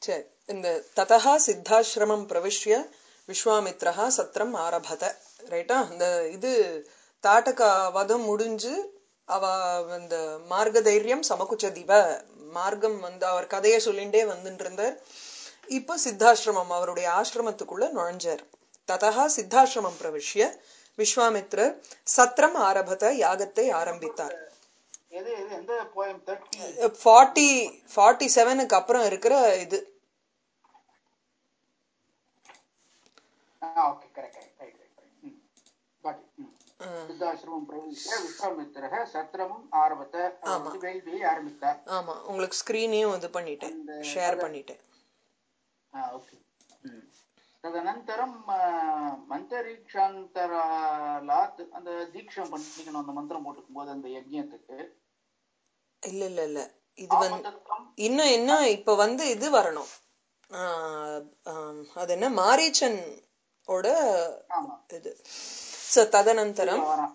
சரி இந்த ததா சித்தாசிரமம் பிரவிஷ்ய விஸ்வாமித்ரஹா சத்திரம் ஆரபத ரைட்டா இந்த இது தாட்டக வதம் முடிஞ்சு அவ இந்த மார்க்க தைரியம் சமகுச்சதிவ மார்க்கம் வந்து அவர் கதையை சொல்லிண்டே வந்துட்டு இருந்தார் இப்ப சித்தாசிரமம் அவருடைய ஆசிரமத்துக்குள்ள நுழைஞ்சார் ததா சித்தாசிரமம் பிரவிஷ்ய விஸ்வாமித்ரர் சத்திரம் ஆரபத யாகத்தை ஆரம்பித்தார் எது எது எந்த போயம் தேர்ட்டி ஃபார்ட்டி ஃபார்ட்டி செவனுக்கு அப்புறம் இருக்கிற இது okay correct correct right right right got it சித்தாசிரமம் பிரவேசிக்க விஸ்வாமித்திரக சத்திரமும் ஆரம்பத்தை அவர் வந்து வேள்வியை ஆரம்பித்தார் ஆமா உங்களுக்கு ஸ்கிரீனையும் இது பண்ணிட்டேன் ஷேர் பண்ணிட்டேன் ஓகே ததனந்தரம் மந்தரீக்ஷாந்தராலாத் அந்த தீட்சம் பண்ணிக்கணும் அந்த மந்திரம் போட்டுக்கும் போது அந்த யஜ்யத்துக்கு இல்ல இல்ல இல்ல இது வந்து ஆபத்தத்தம் இன்னும் என்ன இப்ப வந்து இது வரணும் ஆஹ் ஆம், அது என்ன மாரீச்சன் ஓட ஆமா இது சோ ததனந்தரம் வரான்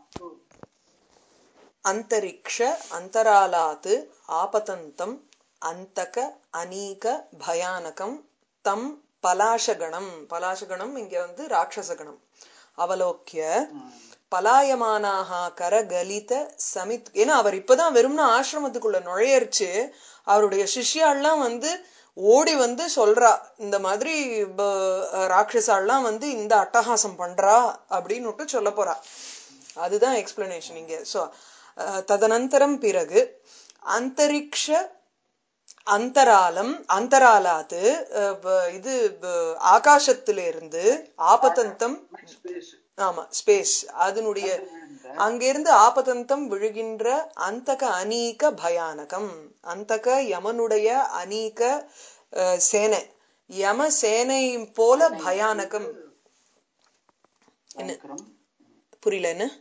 அந்தரிக்ஷ அந்தராலாத் ஆபதந்தம் அந்தக அநீக பயானகம் தம் பலாசகணம் பலாசகணம் இங்க வந்து ராட்சசகணம் அவலோக்கிய பலாயமானாக கரகலித சமித் ஏன்னா அவர் இப்பதான் வெறும்னா ஆசிரமத்துக்குள்ள நுழையரிச்சு அவருடைய சிஷ்யாள்லாம் வந்து ஓடி வந்து சொல்றா இந்த மாதிரி ப- ராட்சசாள்லாம் வந்து இந்த அட்டகாசம் பண்றா அப்படின்னு சொல்ல போறா அதுதான் எக்ஸ்பிளனேஷன் இங்க சோ ததனந்தரம் பிறகு அந்தரிக்ஷ அந்தராலம் அந்தராலாத்து அஹ், ப- இது ப- ஆகாசத்திலிருந்து ஆபதந்தம் ஸ்பேஸ் ஆமா ஸ்பேஸ் அதனுடைய அங்கிருந்து ஆபதந்தம் விழுகின்ற அந்தக அநீக பயானகம் அந்தக யமனுடைய அநீக அஹ், சேனை யம சேனை போல பயானகம் பயங்கரம் புரியல என்ன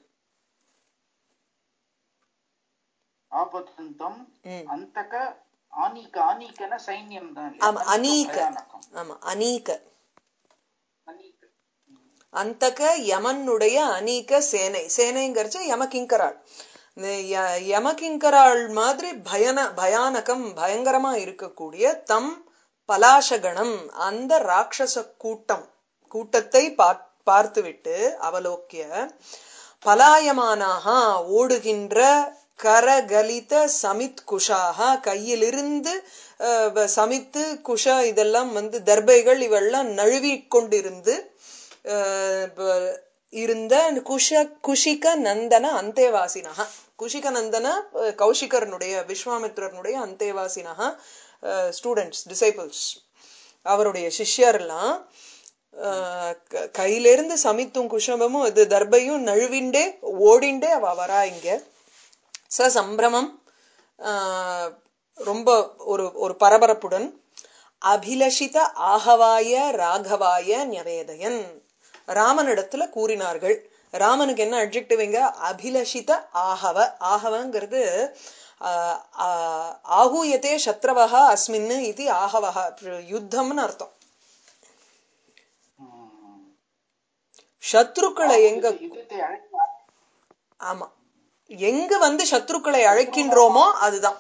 ஆபத்தந்தம் ம். அந்தக ஆனிக்க ஆனிக்கன சைன்யம் தான் ஆமா அநீக பயானகம் ஆமா அநீக அநீக்க அந்தக யமனுடைய அநீக சேனை சேனைங்கிறச்ச யமகிங்கராள் இந்த ய- யமகிங்கராள் மாதிரி பயன பயானகம் பயங்கரமா இருக்கக்கூடிய தம் பலாசகணம் அந்த ராட்சச கூட்டம் கூட்டத்தை பார்- பார்த்துவிட்டு அவலோக்கிய பலாயமானாக ஓடுகின்ற கரகலித சமித் குஷாக கையிலிருந்து அஹ், வ- சமித்து குஷ இதெல்லாம் வந்து தர்பைகள் இவெல்லாம் நழுவிக் கொண்டிருந்து அஹ், ப- இருந்த குஷ குஷிக நந்தன அந்தேவாசினக குஷிக நந்தன அஹ், கௌஷிகரனுடைய விஸ்வாமித்ரனுடைய அந்தேவாசினக ஸ்டூடெண்ட்ஸ் டிசைபிள்ஸ் அவருடைய சிஷ்யர்லாம் அஹ், க- கையிலிருந்து சமித்தும் குஷபமும் இது தர்பையும் நழுவிண்டே ஓடிண்டே அவ வரா இங்க ச சம்பிரமம் ஆஹ், ரொம்ப ஒரு ஒரு பரபரப்புடன் அபிலஷித ஆகவாய ராகவாய நிவேதயன் ராமனிடத்துல கூறினார்கள் ராமனுக்கு என்ன அட்ஜெக்டிவ் இங்க அபிலஷித ஆகவ ஆகவங்கிறது ஆஹ், ஆஹ், ஆகூயத்தே சத்ரவஹா அஸ்மின்னு இது ஆகவஹா யுத்தம்னு அர்த்தம் சத்ருக்களை எங்க யுத்தத்தை அழைத்தார் ஆமா எங்க வந்து சத்ருக்களை அழைக்கின்றோமோ அதுதான்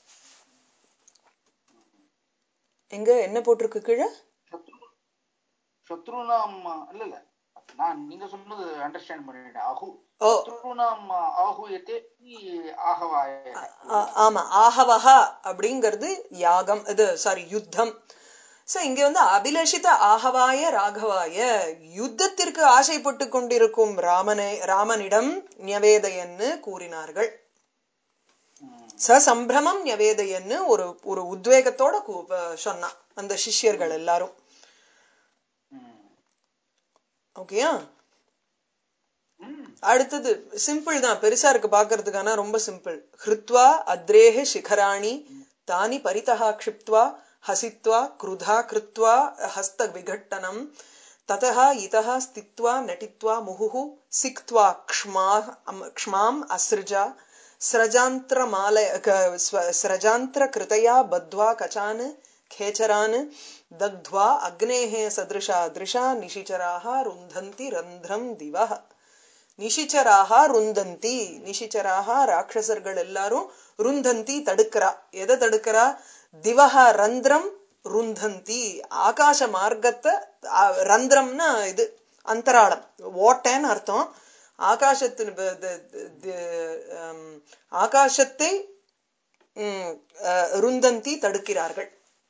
எங்க என்ன போட்டிருக்கு கீழே சத்ரு சத்ருநாம் இல்ல இல்ல நான் நீங்க சொன்னது அண்டர்ஸ்டாண்ட் பண்ணிட்டேன் அஹு ஓ. சத்ருநாம் ஆகுயத்தே ஆகவாய ஆ- ஆமா ஆகவஹா அப்படிங்கிறது யாகம் இது சாரி யுத்தம் சோ இங்க வந்து அபிலஷித ஆகவாய ராகவாய யுத்தத்திற்கு ஆசைப்பட்டு கொண்டிருக்கும் ராமனை ராமனிடம் நியவேதையன்னு கூறினார்கள் ச சம்பிரமம் நியவேதையன்னு ஒரு ஒரு உத்வேகத்தோட கூ- அஹ் சொன்னான் அந்த சிஷ்யர்கள் எல்லாரும் ஓகேயா அடுத்தது சிம்பிள் தான் பெருசா இருக்கு பாக்குறதுக்கு ஆனா ரொம்ப சிம்பிள் ஹிருத்வா அத்ரேஹ சிகராணி தானி பரிதா க்ஷிப்த்வா ஹசித்வா क्रुधा கிருத்வா ஹஸ்த விகட்டனம் ததா இதः ஸ்தித்வா நட்டித்வா முहुः சிக்த்வா க்ஷ்மா க்ஷ்மாம் அஸ்ருஜா स्रजान्त्रमालय क- स्व- स्रजान्त्रकृतया बद्ध्वा कचान् खेचरान् दग्ध्वा अग्नेः सदृशा दृशा निशिचराः रुन्धन्ति रन्ध्रम् दिवः நிஷிச்சராக ருந்தந்தி நிஷிச்சராக ராட்சசர்கள் எல்லாரும் ருந்தந்தி தடுக்கிறா எதை தடுக்கிறா திவஹ ரந்திரம் ருந்தந்தி ஆகாச மார்க்கத்தை அஹ், ரந்திரம்னா இது அந்தராளம் ஓட்டைன்னு அர்த்தம் ஆகாசத்தின் ப- த- த- த- ஹம், ஆகாசத்தை ம், அஹ், ருந்தந்தி தடுக்கிறார்கள்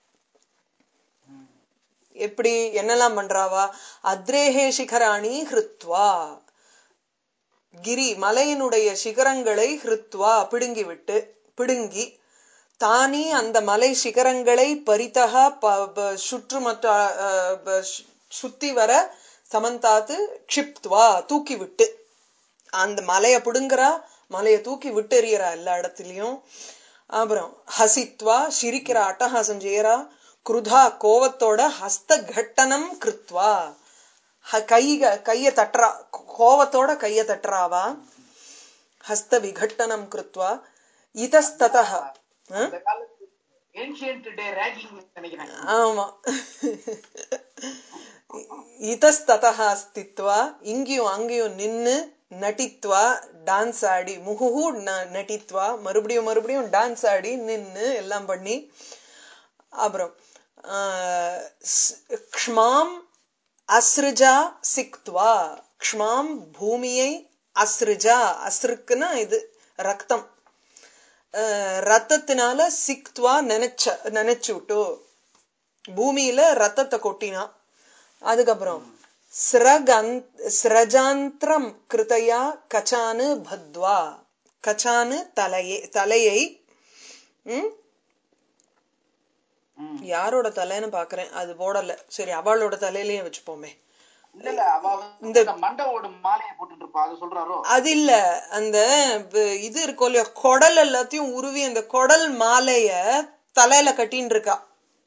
எப்படி என்னெல்லாம் பண்றாவா அத்ரேஹே சிகராணி ஹிருத்வா கிரி மலையினுடைய சிகரங்களை ஹிருத்வா பிடுங்கி விட்டு பிடுங்கி தானி அந்த மலை சிகரங்களை பரிதகா ப- ப- சுற்றுமற்ற அஹ், ப- சு- சுத்தி வர சமந்தாத்து க்ஷிப்த்வா தூக்கி விட்டு அந்த மலைய பிடுங்குறா மலைய தூக்கி விட்டு எறியறா எல்லா இடத்துலயும் அப்புறம் ஹசித்வா சிரிக்கிற அட்டஹாசம் செய்யறா குருதா கோவத்தோட ஹஸ்த கட்டனம் கிருத்வா ஹ- கைக கைய தட்டுறா கோவத்தோட கைய தட்டுறாவா ஹஸ்த விகட்டனம் கிருத்வா இதஸ்ததः ஆ? அந்த காலத்து ஏன்ஷியன்ட் டே ரேகிங் நினைக்கிறேன் ஆமா இதஸ்ததः ஸ்தித்வா இங்கேயும் அங்கேயும் நின்னு நட்டித்வா டான்ஸ் ஆடி முகுஹு ந- நட்டித்வா மறுபடியும் மறுபடியும் டான்ஸ் ஆடி நின்னு எல்லாம் பண்ணி அப்புறம் ஆஹ், ஸ்- க்ஷ்மாம் அஸ்ருஜா சிக்த்வா க்ஷ்மாம் பூமியை அஸ்ருஜா அஸ்ருக்குன்னா இது ரத்தம் ஆஹ், ரத்தத்தினால சிக்த்வா நினைச்ச நினைச்சுட்டு பூமியில ரத்தத்தை கொட்டினான் அதுக்கப்புறம் ஸ்ரகந்த் ஸ்ரஜாந்திரம் கிருதையா கச்சானு பத்வா கச்சானு தலையை தலையை ம் ம். யாரோட தலைன்னு பாக்குறேன் அது போடல சரி அவளோட தலையிலயே வச்சுப்போமே இல்ல இல்ல அவ வந்து இந்த மண்டவோட மாலையை போட்டுட்டு இருப்பா அதை சொல்றாரோ அது இல்ல அந்த வ- இது இருக்கும் இல்லையா குடல் எல்லாத்தையும் உருவி அந்த குடல் மாலைய தலையில கட்டின்னு இருக்கா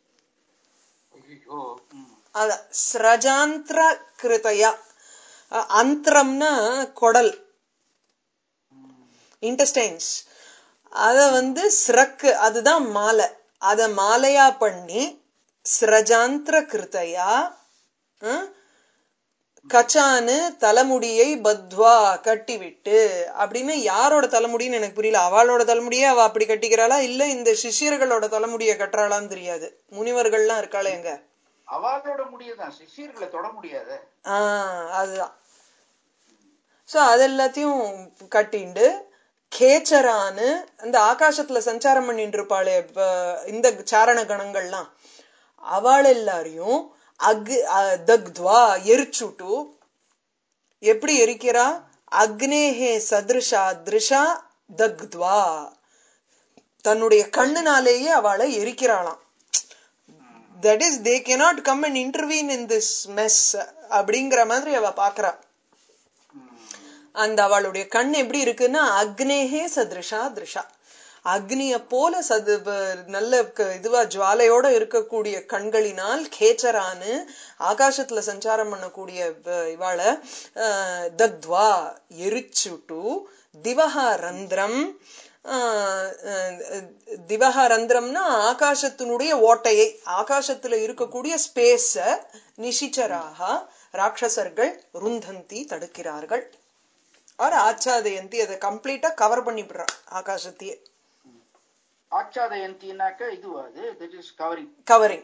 ஐயோ ம். அத ஸ்ரஜாந்திர கிருதையா அ- அந்திரம்னா குடல் இன்டெஸ்டைன்ஸ் அத வந்து ஸ்ரக்கு அதுதான் மாலை அத மாலையா பண்ணி ஸ்ரஜாந்திர கிருதையா அஹ், கச்சானு தலைமுடியை பத்வா கட்டிவிட்டு அப்படின்னு யாரோட தலைமுடின்னு எனக்கு புரியல அவளோட தலைமுடியை அவ அப்படி கட்டிக்கிறாளா இல்ல இந்த சிஷ்யர்களோட தலைமுடியை கட்டுறாளான்னு தெரியாது முனிவர்கள்லாம் இருக்காளே எங்க அவளோட முடியதான் சிஷியர்களை தொட முடியாது ஆஹ் அதுதான் சோ அது எல்லாத்தையும் கட்டிண்டு கேச்சரான்னு அந்த ஆகாசத்துல சஞ்சாரம் பண்ணிட்டு இருப்பாளே இப்ப இந்த சாரண கணங்கள்லாம் அவள் எல்லாரையும் அக் அஹ் தக்த்வா எரிச்சுட்டு எப்படி எரிக்கிறா அக்னேஹே சதிருஷா திருஷா தக்த்வா தன்னுடைய கண்ணுனாலேயே அவளை எரிக்கிறாளாம் that is they cannot come and intervene in this mess அப்படிங்கிற மாதிரி அவ பாக்குறா அந்த அவளுடைய கண் எப்படி இருக்குன்னா அக்னேஹே சதிருஷா திருஷா அக்னிய போல சது ப- நல்ல க- இதுவா ஜுவாலையோட இருக்கக்கூடிய கண்களினால் கேச்சரானு ஆகாசத்துல சஞ்சாரம் பண்ணக்கூடிய ப- இவாள அஹ், தக்த்வா எரிச்சுட்டு திவஹா ரந்திரம் ஆஹ், அஹ், திவஹா ரந்திரம்னா ஆகாசத்தினுடைய ஓட்டையை ஆகாசத்துல இருக்கக்கூடிய ஸ்பேஸ நிஷிச்சராக ராட்சசர்கள் ருந்தந்தி தடுக்கிறார்கள் ஆர் ஆச்சாதயந்தி அதை கம்ப்ளீட்டா கவர் பண்ணிவிடுறா ஆகாசத்தையே ஆச்சாதயந்தினாக்க இது அது தட் இஸ் கவரிங் கவரிங்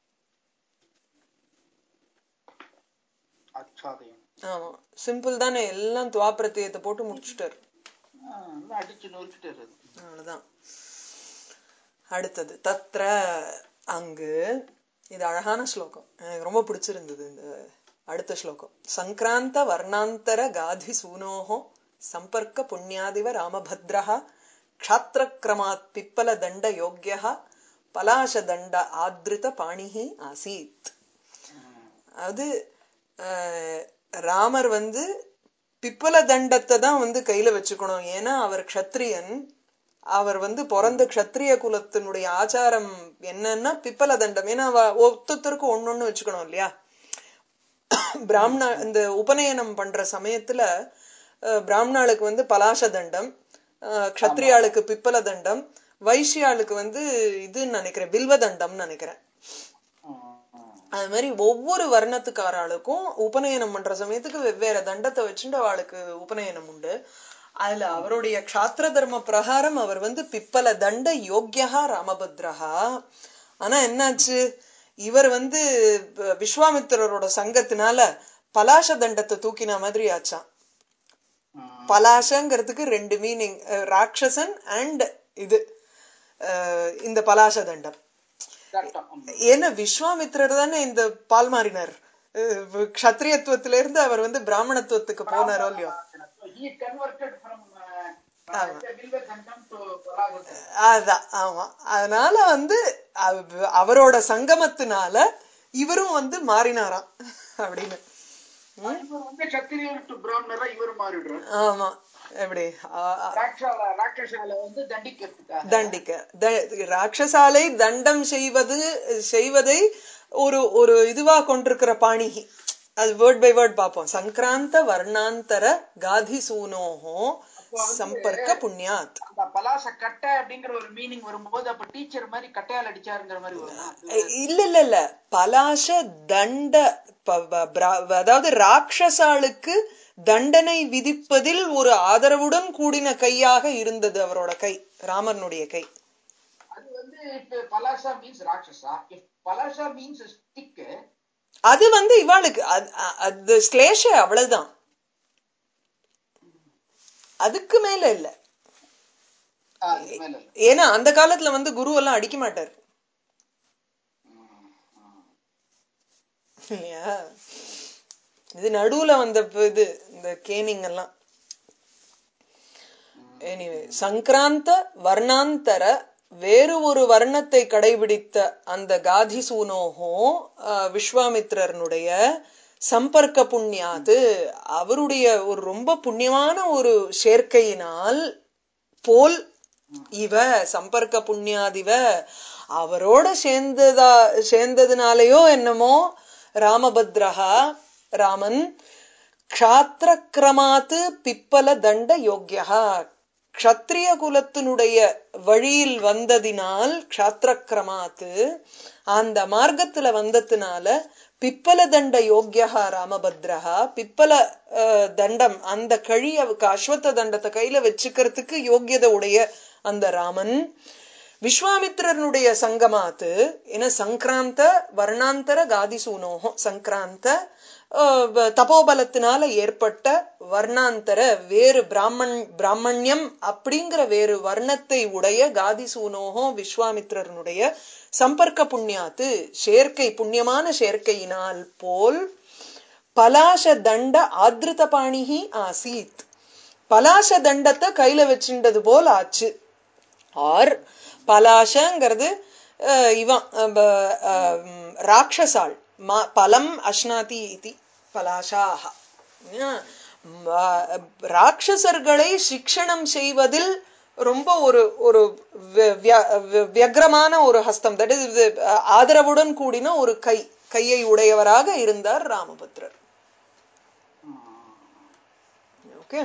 ஆச்சாதயம் ஆமா சிம்பிள் தானே எல்லாம் துவாப்பிரத்தியத்தை போட்டு முடிச்சுட்டாரு ஆ, எல்லாம் அடிச்சு நொறுக்கிட்டாரு அது. அவ்வளவுதான் அடுத்தது தத்ர அங்கு இது அழகான ஸ்லோகம் எனக்கு ரொம்ப பிடிச்சிருந்தது இந்த அடுத்த ஸ்லோகம் சங்கிராந்த வர்ணாந்தர காதி சூனோஹோ சம்பர்க்க புண்ணியாதிவ ராமபத்ரஹ க்ஷாத்திரக்ரமாத் பிப்பல தண்ட யோக்யா பலாச தண்ட ஆத்ருத பாணிஹி ஆசீத் அது அஹ், ராமர் வந்து பிப்பல தண்டத்தை தான் வந்து கையில வச்சுக்கணும் ஏன்னா அவர் க்ஷத்ரியன் அவர் வந்து பிறந்த க்ஷத்ரிய குலத்தினுடைய ஆச்சாரம் என்னன்னா பிப்பல தண்டம் ஏன்னா அவ ஒத்தொத்தருக்கும் ஒன்னொன்னு வச்சுக்கணும் இல்லையா பிராமணா இந்த உபநயனம் பண்ற சமயத்துல அஹ், பிராமணாளுக்கு வந்து பலாச தண்டம் அஹ், க்ஷத்ரியாளுக்கு பிப்பல தண்டம் வைஷ்யாளுக்கு வந்து இதுன்னு நினைக்கிறேன் பில்வ தண்டம்னு நினைக்கிறேன் ம், ம். அது மாதிரி ஒவ்வொரு வர்ணத்துக்காராளுக்கும் உபநயனம் பண்ற சமயத்துக்கு வெவ்வேறு தண்டத்தை வச்சுட்டு அவளுக்கு உபநயனம் உண்டு அதுல அவருடைய க்ஷாத்திர தர்ம பிரகாரம் அவர் வந்து பிப்பல தண்ட யோக்கியா ராமபத்ரஹா ஆனா என்னாச்சு இவர் வந்து ப- விஸ்வாமித்திரரோட சங்கத்தினால பலாச தண்டத்தை தூக்கின மாதிரி ஆச்சான் பலாசங்கிறதுக்கு ரெண்டு மீனிங் ராட்சசன் அண்ட் இது அஹ், இந்த பலாச தண்டம் சட்டம் ம். ஏன்னா விஸ்வாமித்திரர் தானே இந்த பால் மாறினார் அஹ், க்ஷத்ரியத்துவத்தில இருந்து அவர் வந்து பிராமணத்துவத்துக்கு போனாரோ இல்லையோ So he converted from uh, uh, Bilva Sangam to Palagata. அதான் ஆமா அதனால வந்து அவ- அவரோட சங்கமத்தினால இவரும் வந்து மாறினாராம் அப்படின்னு இவர் வந்து சத்திரியர் டு பிராமணரா இவர் மாறிடுறார் ஆமா எப்படி ஆ- ஆ- ராட்சால ராட்சசால வந்து தண்டிக்கிறதுக்காக தண்டிக்க த- ராட்சசாலை தண்டம் செய்வது செய்வதை ஒரு ஒரு இதுவா கொண்டிருக்கிற பாணிகி அது வேர்ட் பை வேர்ட் பார்ப்போம் சங்கராந்த வர்ணாந்தர காதி சூனோஹோ சம்பர்க்க புண்ணியாத் அந்த பலாச கட்டை அப்படிங்கிற ஒரு மீனிங் வரும்போது அப்ப டீச்சர் மாதிரி கட்டையால் அடிச்சாருங்கிற மாதிரி வருமா இல்ல இல்ல இல்ல பலாச தண்ட ப- ப- பிரா- அதாவது ராட்சசாளுக்கு தண்டனை விதிப்பதில் ஒரு ஆதரவுடன் கூடின கையாக இருந்தது அவரோட கை ராமனுடைய கை அது வந்து இப்ப பலாசா மீன்ஸ் ராட்சசா இஃப் பலாசா மீன்ஸ் ஸ்டிக் அது வந்து இவாளுக்கு அது- அ- அது ஸ்லேஷ அவ்வளவுதான் அதுக்கு மேல இல்ல அதுக்கு மேல இல்ல ஏன்னா அந்த காலத்துல வந்து குரு எல்லாம் அடிக்க மாட்டார் இல்லையா இது நடுவுல வந்த ப- இது இந்த கேனிங் எல்லாம் எனிவே சங்கராந்த வர்ணாந்தர வேறு ஒரு வர்ணத்தை கடைபிடித்த அந்த காதி சூனோகோ அஹ், விஸ்வாமித்திரனுடைய சம்பர்க்க புண்ணியாது அவருடைய ஒரு ரொம்ப புண்ணியமான ஒரு சேர்க்கையினால் போல் இவ சம்பர்க்க புண்ணியாதிவ அவரோட சேர்ந்ததா சேர்ந்ததுனாலயோ என்னமோ ராமபத்ரஹா ராமன் க்ஷாத்திரக்கிரமாத்து பிப்பல தண்ட யோக்கியா க்ஷத்ரிய குலத்தினுடைய வழியில் வந்ததினால் க்ஷாத்திரக்கிரமாத்து அந்த மார்க்கத்துல வந்ததுனால பிப்பல தண்ட யோக்கியா ராமபத்ரஹா பிப்பல அஹ், தண்டம் அந்த கழிய அஸ்வத்த தண்டத்தை கையில வச்சுக்கிறதுக்கு யோக்கியதை உடைய அந்த ராமன் விஸ்வாமித்திரனுடைய சங்கமாத்து என சங்கிராந்த வர்ணாந்தர காதிசூனோகோ சங்கிராந்த அஹ், வ- தபோபலத்தினால ஏற்பட்ட வர்ணாந்தர வேறு பிராமண் பிராமணியம் அப்படிங்கிற வேறு வர்ணத்தை உடைய காதிசூனோகோ விஸ்வாமித்திரனுடைய சம்பர்க்க புண்ணியாத்து சேர்க்கை புண்ணியமான சேர்க்கையினால் போல் பலாச தண்ட ஆத்ருத பாணிகி ஆசீத் பலாச தண்டத்தை கையில வச்சின்றது போல் ஆச்சு ஆர் பலாசங்கிறது அஹ், இவன் அஹ், ப- அஹ், ம், ராட்சசாள் ம- பலம் அஷ்னாதி இதி பலாஷாக உம், ம- ராட்சசர்களை சிக்ஷணம் செய்வதில் ரொம்ப ஒரு ஒரு வி- விய- வி- வியக்ரமான ஒரு ஹஸ்தம் தட் இஸ் ஆதரவுடன் கூடின ஒரு கை கையை உடையவராக இருந்தார் ராமபத்ரர் ஓகே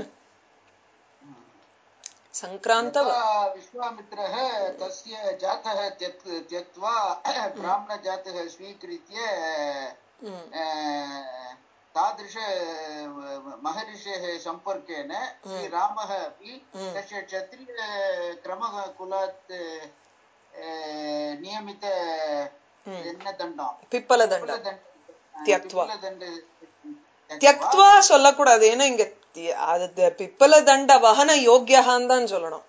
சங்கிராந்த यथा विश्वामित्रः तस्य जातः त्यक् त्यक्त्वा ब्राह्मणजातः स्वीकृत्य ம். अ, तादृश अ, महर्षेः सम्पर्केण श्रीरामः अपि तस्य क्षत्रियक्रमः कुलात् अ, नियमित दण्डं பிப்பல தண்டம் त्यक्त्वा. दण्ड தியக்துவா சொல்லக்கூடாது ஏன்னா இங்க தி- அது த- பிப்பல தண்ட வகன யோக்கியகான்னு தான் சொல்லணும்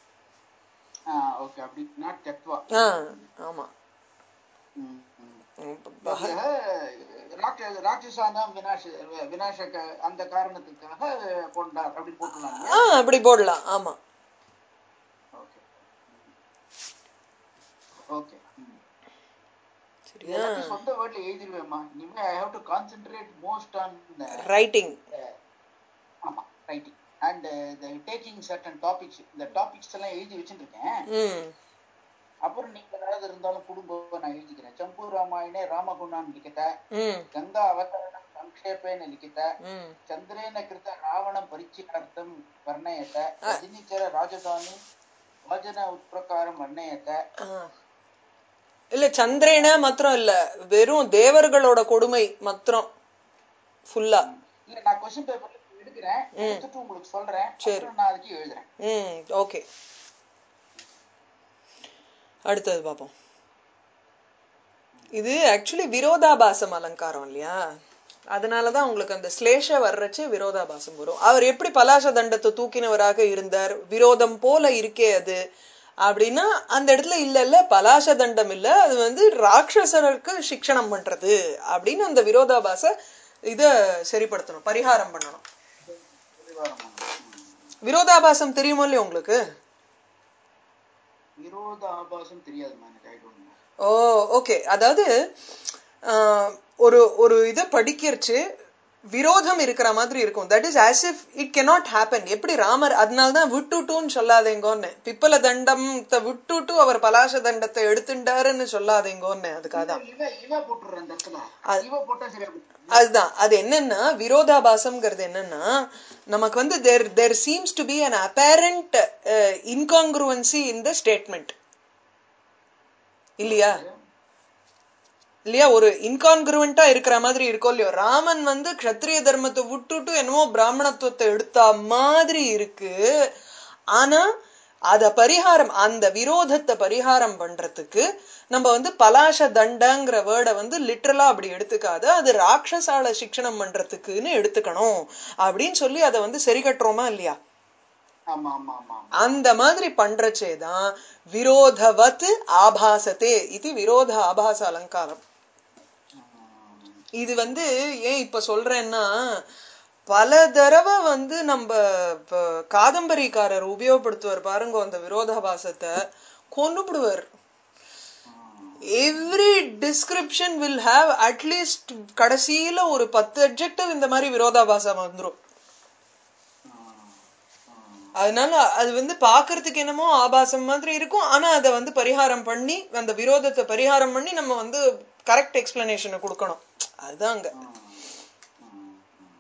ஓகே அப்படி நாட் त्यक्त्वा ஆ, ஆமா ம், ம். ம், வக- ஆக, ராட்ச ராட்சசானாம் வினாச வினாசக அந்த காரணத்துக்காக கொண்டார் அப்படி போட்டுலாம் ஆ அப்படி போடலாம் ஆமா ஓகே ஓகே சரியா எல்லாத்தையும் சொந்த வேர்ட்ல எழுதிடுவேம்மா இனிமே I have to concentrate most on writing ஆமா writing and taking certain topics இந்த டாபிக்ஸ் எல்லாம் எழுதி வச்சுருக்கேன் ம் அப்புறம் நீங்க ஏதாவது இருந்தாலும் குடும்பம் நான் எழுதிக்கிறேன் ಚಂಪು ರಾಮಾಯಣೆ ರಾಮಗುಣಾನ್ ಲಿಖಿತ ம் ಗಂಗಾ ಅವತರಣ ಸಂಕ್ಷೇಪೇನ ಲಿಖಿತ ம் ಚಂದ್ರೇನ ಕೃತ ರಾವಣ ಪರಿಚಯಾರ್ಥಂ ವರ್ಣಯತ ರಜನಿಚರ ರಾಜಧಾನಿ ವಾಜನ ಉತ್ಪ್ರಕಾರಂ ವರ್ಣಯತ ஆ. இல்ல சந்திரேன மாத்திரம் இல்ல வெறும் தேவர்களோட கொடுமை மாத்திரம் ஃபுல்லா இல்ல நான் கொஸ்டின் பேப்பர்ல எடுக்கிறேன் எடுத்துட்டு உங்களுக்கு சொல்றேன் அப்புறம் நான் அதுக்கு எழுதுறேன் ம் ஓகே அடுத்தது பார்ப்போம் இது ஆக்சுவலி விரோதாபாசம் அலங்காரம் இல்லையா அதனாலதான் உங்களுக்கு அந்த ஸ்லேஷ வர்றச்சு விரோதாபாசம் வரும் அவர் எப்படி பலாச தண்டத்தை தூக்கினவராக இருந்தார் விரோதம் போல இருக்கே அது அப்படின்னா அந்த இடத்துல இல்ல இல்ல பலாச தண்டம் இல்ல அது வந்து ராட்சசருக்கு சிக்ஷணம் பண்றது அப்படின்னு அந்த விரோதாபாச இத சரிப்படுத்தணும் பரிகாரம் பண்ணணும் பரிகாரம் பண்ணணும். ம். விரோதாபாசம் தெரியுமோ இல்லையா உங்களுக்கு விரோத ஆபாசம் தெரியாதுமா எனக்கு I don't know oh okay அதாவது ஆஹ், ஒரு ஒரு இதை படிக்கிறச்சு விரோதம் இருக்கிற மாதிரி இருக்கும் that is as if it cannot happen எப்படி ராமர் அதனால தான் விட்டுட்டுன்னு சொல்லாதேங்கோன்னு பிப்பல தண்டம் விட்டுட்டு அவர் பலாச தண்டத்தை எடுத்துட்டாருன்னு சொல்லாதேங்கோன்னு அதுக்காக தான் இவ இவ போட்டுடுறேன் அந்த இடத்துல இவ போட்டா சரியா போயிடும். அதுதான் அது என்னன்னா விரோதாபாசம்ங்கிறது என்னன்னா நமக்கு வந்து there there seems to be an apparent incongruency in the statement இல்லையா இல்லையா ஒரு இன்கான்குருவெண்டா இருக்கிற மாதிரி இருக்கோ இல்லையோ ராமன் வந்து க்ஷத்ரிய தர்மத்தை விட்டுட்டு என்னமோ பிராமணத்துவத்தை எடுத்த மாதிரி இருக்கு ஆனா அத பரிகாரம் அந்த விரோதத்தை பரிகாரம் பண்றதுக்கு நம்ம வந்து பலாச தண்டங்கிற வேர்டை வந்து லிட்டரலா அப்படி எடுத்துக்காத அது ராட்சசால சிக்ஷணம் பண்றதுக்குன்னு எடுத்துக்கணும் அப்படின்னு சொல்லி அதை வந்து சரி கட்டுறோமா இல்லையா ஆமா ஆமா ஆமா ஆமா. அந்த மாதிரி பண்றச்சேதான் விரோதவத் ஆபாசத்தே இது விரோத ஆபாச அலங்காரம் ம். இது வந்து ஏன் இப்ப சொல்றேன்னா பல தடவை வந்து நம்ம இப்ப காதம்பரிக்காரர் உபயோகப்படுத்துவார் பாருங்க அந்த விரோதாபாசத்தை கொன்னுபிடுவார் ம். Every description will have at least கடைசியில ஒரு பத்து அட்ஜெக்டிவ் இந்த மாதிரி விரோதாபாசம் வந்துரும் ம். ம். அதனால அது வந்து பாக்குறதுக்கு என்னமோ ஆபாசம் மாதிரி இருக்கும் ஆனா அதை வந்து பரிகாரம் பண்ணி அந்த விரோதத்தை பரிகாரம் பண்ணி நம்ம வந்து கரெக்ட் எக்ஸ்பிளனேஷனை கொடுக்கணும் அதுதான் அங்க ம். ம்.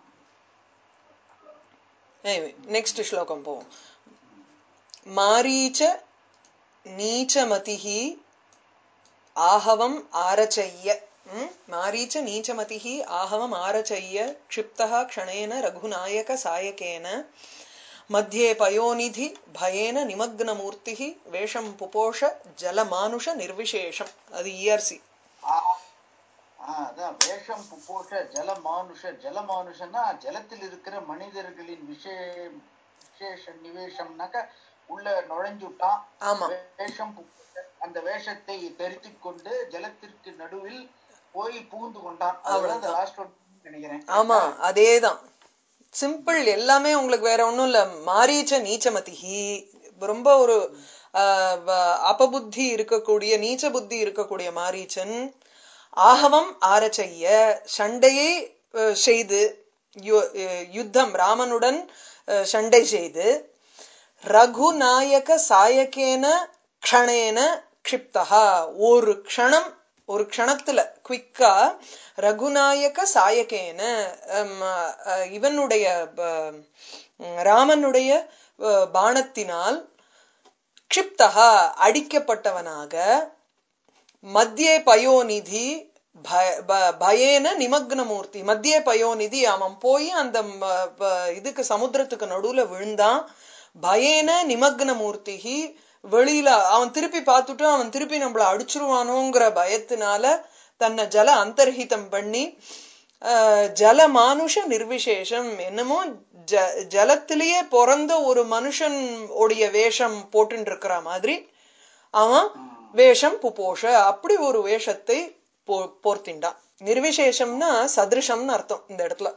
நெக்ஸ்ட் ஸ்லோகம் போவோம் மாரீச்ச நீச்சமதிஹி ஆஹவம் ஆரச்சய்ய ம்? மாரீச்ச நீச்சமதிஹி ஆஹவம் ஆரச்சய்ய க்ஷிப்தः க்ஷணேன ரகுநாயக சாயகேன मध्ये पयोनिधि भयेन निमग्नमूर्तिः வேஷம் புபோஷ ஜலமானுஷ நிர்விசேஷம் அது இஆர்சி ஆ, ஆ, அதான் வேஷம் புப்போஷ ஜல மானுஷ ஜல மானுஷன்னா ஜலத்தில் இருக்கிற மனிதர்களின் விஷே விசேஷ நிவேஷம்னாக்க உள்ள நுழைஞ்சுட்டான் ஆமா வேஷம் புப்போஷ அந்த வேஷத்தை தரித்து கொண்டு ஜலத்திற்கு நடுவில் போய் புகுந்து கொண்டான் அதுதான் அந்த லாஸ்ட் ஒன் நினைக்கிறேன் ஆமா அதேதான் சிம்பிள் எல்லாமே உங்களுக்கு வேற ஒண்ணும் இல்ல மாரீச்ச நீச்சமதிஹி ரொம்ப ஒரு ஆஹ், வ- அபபுத்தி இருக்கக்கூடிய நீச்ச புத்தி இருக்கக்கூடிய மாரீச்சன் ஆகவம் ஆரச்சைய சண்டையை அஹ், செய்து யு- அஹ், யுத்தம் ராமனுடன் அஹ், சண்டை செய்து ரகுநாயக சாயகேன க்ஷணேன க்ஷிப்தா ஒரு க்ஷணம் ஒரு க்ஷணத்துல குவிக்கா ரகுநாயக சாயகேன ஹம், அஹ், இவனுடைய ப- ராமனுடைய அஹ், பாணத்தினால் க்ஷிப்தா அடிக்கப்பட்டவனாக மத்தியே பயோநிதி ப- ப- பயேன நிமக்னமூர்த்தி மத்தியே பயோநிதி அவன் போய் அந்த ம- ப- இதுக்கு சமுத்திரத்துக்கு நடுவுல விழுந்தான் பயேன நிமக்னமூர்த்திகி வெளியில அவன் திருப்பி பார்த்துட்டு அவன் திருப்பி நம்மள அடிச்சிருவானோங்கிற பயத்தினால தன்னை ஜல அந்தர்ஹிதம் பண்ணி ஆஹ், ஜல மானுஷ நிர்விசேஷம் என்னமோ ஜ ஜலத்திலேயே பிறந்த ஒரு மனுஷன் உடைய வேஷம் போட்டுட்டு இருக்கிற மாதிரி அவன் வேஷம் புபோஷ அப்படி ஒரு வேஷத்தை போ- போர்த்திண்டான் நிர்விசேஷம்னா சதிருஷம்னு அர்த்தம் இந்த இடத்துல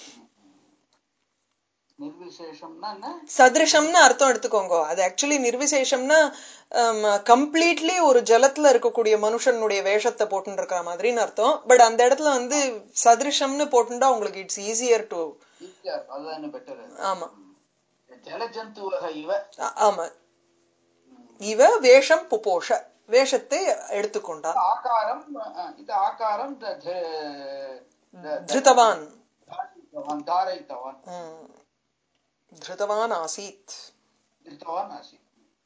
நிர்விசேஷம்னா என்ன சதிருஷம்னு அர்த்தம் எடுத்துக்கோங்க அது ஆக்சுவலி நிர்விசேஷம்னா கம்ப்ளீட்லி ஒரு ஜலத்துல இருக்கக்கூடிய மனுஷனுடைய வேஷத்தை போட்டுன்னு இருக்கிற மாதிரின்னு அர்த்தம் பட் அந்த இடத்துல வந்து சதிருஷம்னு போட்டுண்டா உங்களுக்கு இட்ஸ் ஈஸியர் டு ஈஸியா இருக்கும் அதுதான் இன்னும் பெட்டர் ஆமா ஜலஜந்து வகை இவ ஆ- ஆமா இவ வேஷம் புபோஷ வேஷத்தை எடுத்துக்கொண்டான் ஆகாரம் அஹ், இது ஆகாரம் த- த- த- திருத்தவான் தாரித்தவான் தாரைத்தவான் ம். திருத்தவான் ஆசீத் திருத்தவான் ஆசி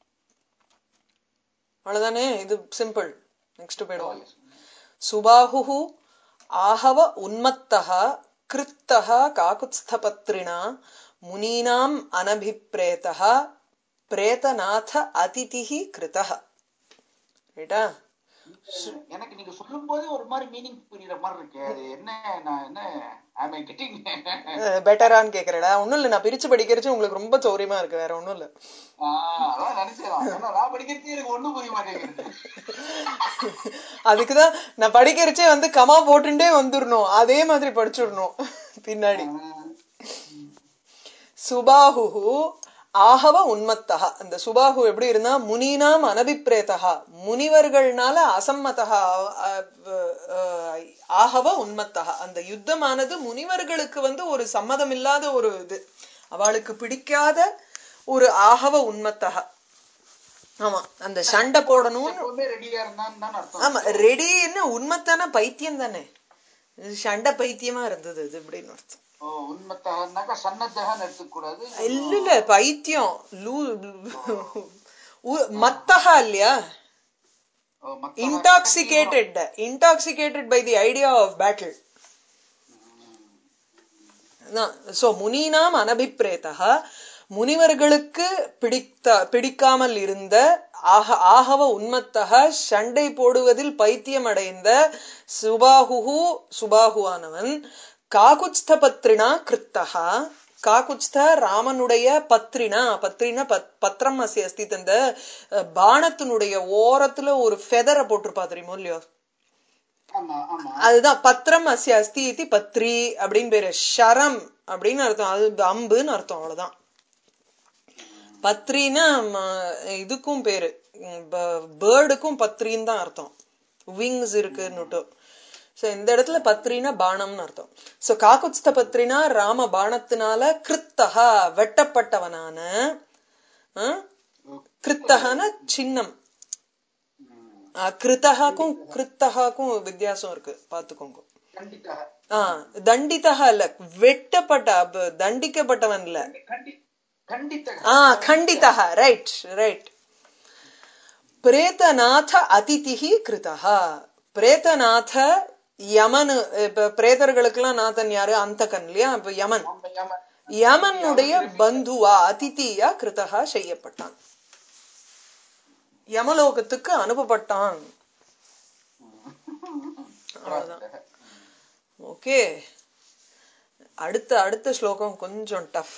அவ்வளவுதானே இது சிம்பிள் நெக்ஸ்ட் Oh, போயிடுவோம் yes. சுபாஹு ஆஹவ உன்மத்தः கிருத்தः காகுத்ஸ்தபத்ரிணா முனீனாம் அனபிப்ரேதः பிரேதநாத அதிதிஹி கிருதः ரைட்டா எனக்கு நீங்க சொல்லும் போது ஒரு மாதிரி மீனிங் புரியுற மாதிரி இருக்கு அது என்ன நான் என்ன ஐ கெட்டிங் பெட்டரான்னு கேக்குறடா ஒண்ணும் இல்ல நான் பிரிச்சு படிக்கிறச்சு உங்களுக்கு ரொம்ப சௌரியமா இருக்கு வேற ஒண்ணும் இல்ல அதான் நினைச்சேன் ஏன்னா நான் படிக்கிறதே எனக்கு ஒண்ணும் புரிய மாட்டேங்கிறது அதுக்குதான் நான் படிக்கிறச்சே வந்து கமா போட்டுட்டே வந்துடணும் அதே மாதிரி படிச்சிடணும் பின்னாடி சுபாஹு ஆகவ உன்மத்தா அந்த சுபாஹு எப்படி இருந்தா முனினாம் அனபிப்ரேதா முனிவர்கள்னால அசம்மதா ஆகவ உன்மத்தா அந்த யுத்தமானது முனிவர்களுக்கு வந்து ஒரு சம்மதம் இல்லாத ஒரு இது அவளுக்கு பிடிக்காத ஒரு ஆகவ உன்மத்தகா ஆமா அந்த சண்டை போடணும்னு எப்பவுமே ரெடியா இருந்தான்னு தான் அர்த்தம் ஆமா ரெடின்னு உண்மைத்தான பைத்தியம் தானே இது சண்டை பைத்தியமா இருந்தது இது அப்படின்னு அர்த்தம் ஓ உண்மத்தகனாக்கா சன்னத்தகன்னு எடுத்துக்கூடாது இல்ல இல்ல பைத்தியம் லூ உ- மத்தகா இல்லையா ஓ, மத்தக intoxicated intoxicated by the idea of battle so முனீனாம் அனபிப்ரேதா முனிவர்களுக்கு பிடித்த பிடிக்காமல் இருந்த ஆக ஆகவ உன்மத்தக சண்டை போடுவதில் பைத்தியம் அடைந்த சுபாஹு சுபாகுவானவன் காகுத்ஸ்த பத்ரினா கிருத்தகா காகுத்ஸ்த ராமனுடைய பத்ரினா பத்ரினா பத்- பத்திரம் அசி அஸ்தி அந்த அஹ், பாணத்தினுடைய ஓரத்துல ஒரு ஃபெதரை போட்டிருப்பா தெரியுமோ இல்லையோ ஆமா ஆமா அதுதான் பத்திரம் அஸ்ய அஸ்தி இதி பத்ரி அப்படின்னு பேரு ஷரம் அப்படின்னு அர்த்தம் அது அம்புன்னு அர்த்தம் அவ்வளவுதான் பத்ரின்னா ம, இதுக்கும் பேரு பேர்டுக்கும் பத்ரின்னு தான் அர்த்தம் விங்ஸ் இருக்குன்னுட்டு சோ இந்த இடத்துல பத்ரினா பாணம்னு அர்த்தம் சோ காக்குத்ஸ்த பத்ரினா ராம பாணத்தினால கிருத்தகா வெட்டப்பட்டவனான ஆ? கிருத்தகன சின்னம் ஆ, கிருத்தகாக்கும் கிருத்தகாக்கும் வித்தியாசம் இருக்கு பாத்துக்கோங்க கண்டித்தக ஆ தண்டித்தகா இல்ல வெட்டப்பட்ட அப்ப தண்டிக்கப்பட்டவன் இல்ல கண்டி கண்டித்தக ஆ கண்டித்தக ரைட் ரைட் பிரேதநாத அதிதிஹி கிருதா பிரேதநாத யமனு இப்ப பிரேதர்களுக்கெல்லாம் நாதன் யாரு அந்தகன் இல்லையா இப்ப யமன் ஆமா, ஆமா. யமனுடைய பந்துவா அதிதியா கிருதா செய்யப்பட்டான் யமலோகத்துக்கு அனுப்பப்பட்டான் பிரார்த்தக. ஓகே அடுத்த அடுத்த ஸ்லோகம் கொஞ்சம் டஃப்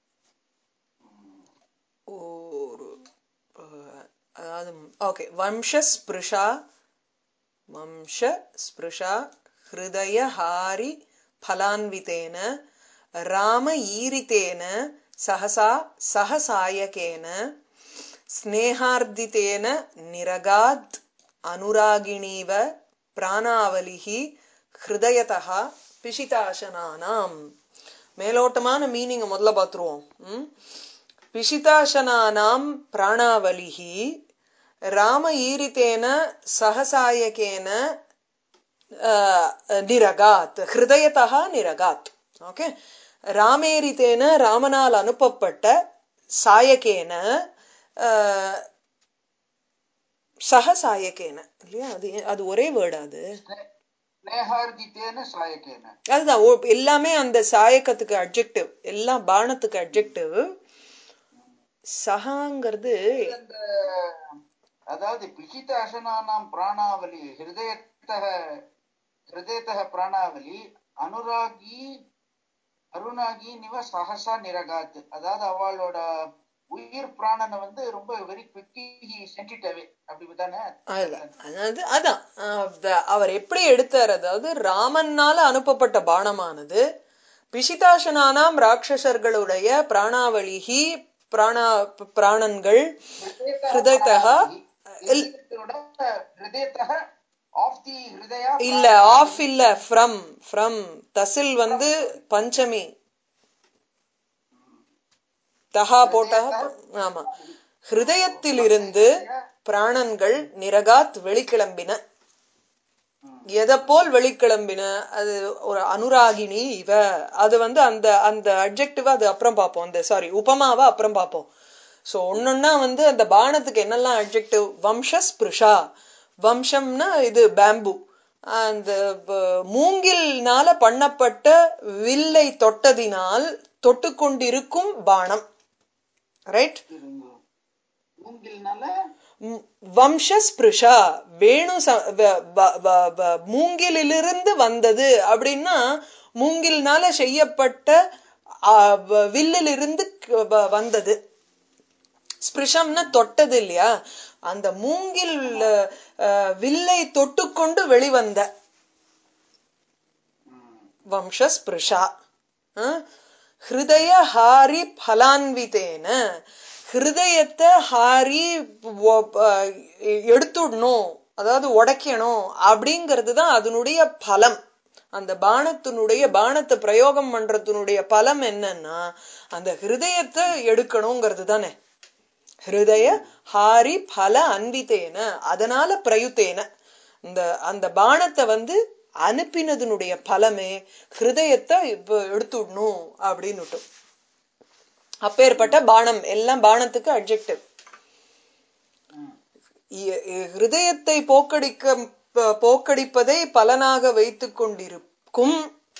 ஒரு அஹ், அதாவது ஓகே வம்சஸ்பிருஷா வம்ச ஸ்பிருஷா ஹிருதயஹாரி ஃபலான்விதேன ராம ஈரித்தேன சகசா சகசாயகேன ஸ்னேகார்தித்தேன நிரகாத் அனுராகிணீவ பிராணாவலிஹி ஹிருதயதா பிஷிதாசனானாம் மேலோட்டமான மீனிங் முதல்ல பார்த்துருவோம் ம்? பிஷிதாசனானாம் பிராணாவலிஹி ராம ஈரித்தேன சகசாயகேன அஹ், நிரகாத் ஹிருதயதா நிரகாத் ஓகே ராமேரித்தேன ராமனால் அனுப்பப்பட்ட சாயகேன அஹ், சகசாயகேன இல்லையா அது அது ஒரே வேர்டு அது நேஹார்தித்தேன சாயக்கேன அதுதான் ஓ- எல்லாமே அந்த சாயக்கத்துக்கு அட்ஜெக்டிவ் எல்லாம் பானத்துக்கு அட்ஜெக்டிவ் சகாங்கிறது அந்த அதாவது பிகித அசனானாம் பிராணாவலி ஹிருதயத்தக ஹிருதயத்தக பிராணாவலி அனுராகி அருணாகி நிவ சகசா நிரகாத் அதாவது அவளோட உயிர் பிராணனை வந்து ரொம்ப வெரி குவிக்கி சென்டிட் அவே அப்படி தானே அதுதான். அதாவது அதான் அஹ் the- அவர் எப்படி எடுத்தார் அதாவது ராமன்னால அனுப்பப்பட்ட பானமானது பிஷிதாசனானாம் ராட்சசர்களுடைய பிராணாவளிகி பிராணா பிராணன்கள் ஹிருதயத்தக ஹிருதயத்தக ஆஃப் தி ஹிருதயா இல்ல ஆஃப் இல்ல ஃப்ரம் ஃப்ரம் தசில் வந்து பஞ்சமி தஹா போட்டா ப- ஆமா ஹிருதயத்திலிருந்து பிராணன்கள் நிரகாத் வெளிக்கிளம்பின எதை போல் வெளிக்கிளம்பின அது ஒரு அனுராகினி இவ அது வந்து அந்த அந்த அட்ஜெக்டிவ் அது அப்புறம் பார்ப்போம் அந்த சாரி உபமாவை அப்புறம் பார்ப்போம் சோ ஒன்னொன்னா வந்து அந்த பானத்துக்கு என்னெல்லாம் அட்ஜெக்டிவ் வம்சஸ்பிருஷா வம்சம்னா இது பேம்பு அந்த வ- மூங்கில்னால பண்ணப்பட்ட வில்லை தொட்டதினால் தொட்டுக்கொண்டிருக்கும் பானம் ரைட் மூங்கில்னால ம், வம்சஸ்பிருஷா வேணு ச- வ- வ- வ- வ- மூங்கிலிலிருந்து வந்தது அப்படின்னா மூங்கில்னால செய்யப்பட்ட ஆ, வ- வில்லிலிருந்து க- வ- வந்தது ஸ்பிருஷம்னா தொட்டது இல்லையா அந்த மூங்கில் அஹ், வில்லை தொட்டுக்கொண்டு வெளிவந்த வம்சஸ்பிருஷா அஹ், ஹிருதய ஹாரி பலான்விதேன ஹிருதயத்தை ஹாரி ஒ- அஹ், எடுத்துடணும் அதாவது உடைக்கணும் அப்படிங்கிறது தான் அதனுடைய பலம் அந்த பானத்தினுடைய பானத்தை பிரயோகம் பண்றதுனுடைய பலம் என்னன்னா அந்த ஹிருதயத்தை எடுக்கணுங்கிறது தானே ஹிருதய ஹாரி பல அன்வித்தேன அதனால பிரயுத்தேன இந்த அந்த பானத்தை வந்து அனுப்பினதுனுடைய பலமே ஹிருதயத்தை இப்ப எடுத்துடணும் அப்படின்னுட்டு அப்பேற்பட்ட பானம் எல்லாம் பானத்துக்கு அட்ஜெக்டிவ் ம். ஹிருதயத்தை போக்கடிக்க ப- போக்கடிப்பதை பலனாக வைத்துக் கொண்டிருக்கும்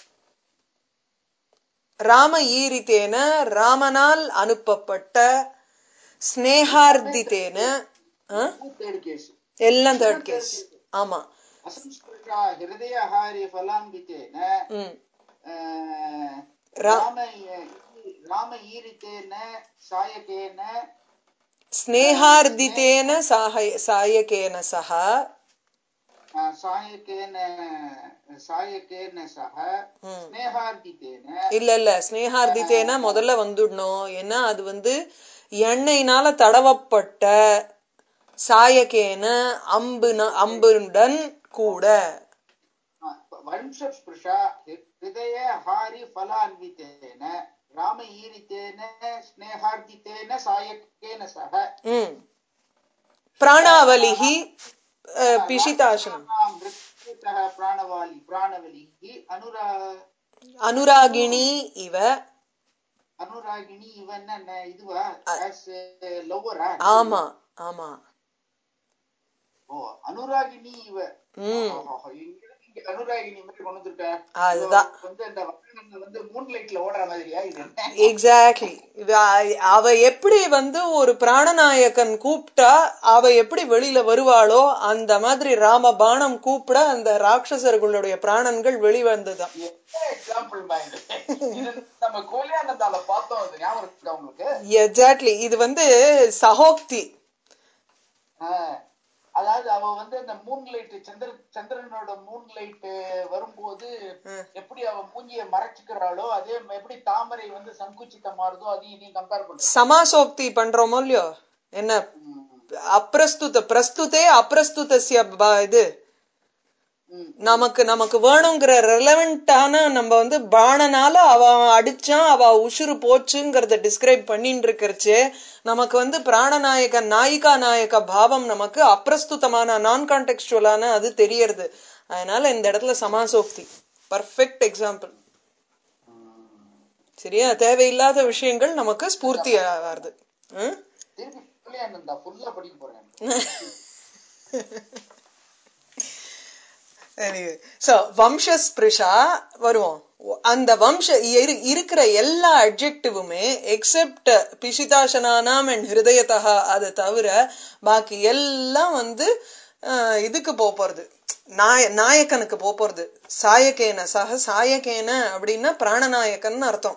ராம ஈரித்தேன ராமனால் அனுப்பப்பட்ட ஸ்னேகார்த்தித்தேன ஆ? தேர்ட் கேஸ் எல்லாம் தேர்ட் கேஸ் ஆமா அசம்ஸ்கிருதா ஹிருதயஹாரி ஃபலான்விதேன ம் அஹ், ரா- ராம ராம ஈரித்தேன சாயகேன ஸ்னேகார்த்தித்தேன சாய சாயகேன சக அஹ், சாயகேன சாயகேன சக ம். ஸ்னேகார்த்தித்தேன இல்ல இல்ல ஸ்னேகார்த்தித்தேன முதல்ல வந்துடணும் ஏன்னா அது வந்து எண்ணெய்னால தடவப்பட்ட சாயகேன அம்பு அம்புடன் கூட வம்சஸ்பிருஷா ஹிருதய ஹாரி ஃபலான்விதேன ராம ஈரித்தேன ஸ்னேகார்த்தித்தேன சாயகேன சக ம் பிராணாவலிஹி அஹ், பிஷிதாசனம் ராமாம் ரிக்தः பிராணவாலி பிராணவலிः அனுரா அனுராகிணி இவ அனுராகிணி இவன் என்ன இதுவா ஆஸ் லவ்வரா ஆமா ஆமா ஓ அனுராகிணி இவ ம் ஓஹோ, இங்க இங்க அனுராகிணி மாதிரி கொண்டு வந்திருக்க அதுதான் இவ வந்து அந்த வண்ணன் வந்து மூன் லைட்ல ஓடுற மாதிரியா இது என்ன எக்ஸாக்ட்லி அவ எப்படி வந்து ஒரு பிராணநாயகன் கூப்பிட்டா அவ எப்படி வெளியில வருவாளோ அந்த மாதிரி ராம பாணம் கூப்பிட அந்த ராட்சசர்களுடைய பிராணன்கள் வெளிவந்துதான் என்ன எக்ஸாம்பிள் இது இது நம்ம கோலியானந்தால பார்த்தோம் இது ஞாபகம் இருக்கா உங்களுக்கு எக்ஸாக்ட்லி இது வந்து சகோக்தி ஆஹ், அதாவது அவ வந்து அந்த மூன் லைட் சந்திர சந்திரனோட மூன் லைட் வரும்போது எப்படி அவ மூஞ்சிய மறைச்சுக்கிறாளோ அதே ம- எப்படி தாமரை வந்து சங்குச்சித்த மாறுதோ அதையும் இதையும் கம்பேர் பண்ற சமாசோக்தி பண்றோமோ இல்லையோ என்ன ம், அப்பிரஸ்துத பிரஸ்துதே அப்பிரஸ்துதஸ்ய ப- இது ம், நமக்கு நமக்கு வேணுங்கிற ரெலவெண்டான நம்ம வந்து பாணனால அவன் அடிச்சான் அவ உசுறு போச்சுங்கிறத டிஸ்கிரைப் பண்ணிட்டு இருக்கிறச்சு நமக்கு வந்து பிராணநாயக நாயிகா நாயக பாவம் நமக்கு அப்பிரஸ்துதமான நான் கான்டெக்சுவலான அது தெரியறது அதனால இந்த இடத்துல சமாசோக்தி பர்ஃபெக்ட் எக்ஸாம்பிள் சரியா தேவையில்லாத விஷயங்கள் நமக்கு ஸ்பூர்த்தி ஆகாது ம்? திருப்பி கோலியானந்தா ஃபுல்லா படிக்க போறேன் Anyway, so வம்சஸ்பிருஷா வருவோம் அந்த வம்ச இரு- இருக்கிற எல்லா அட்ஜெக்டிவுமே எக்ஸெப்ட் பிஷிதாசனானாம் அண்ட் ஹிருதயதா அதை தவிர பாக்கி எல்லாம் வந்து அஹ், இதுக்கு போக போறது நாய நாயக்கனுக்கு போக போறது சாயகேன சக சாயகேன அப்படின்னா பிராணநாயக்கன் அர்த்தம்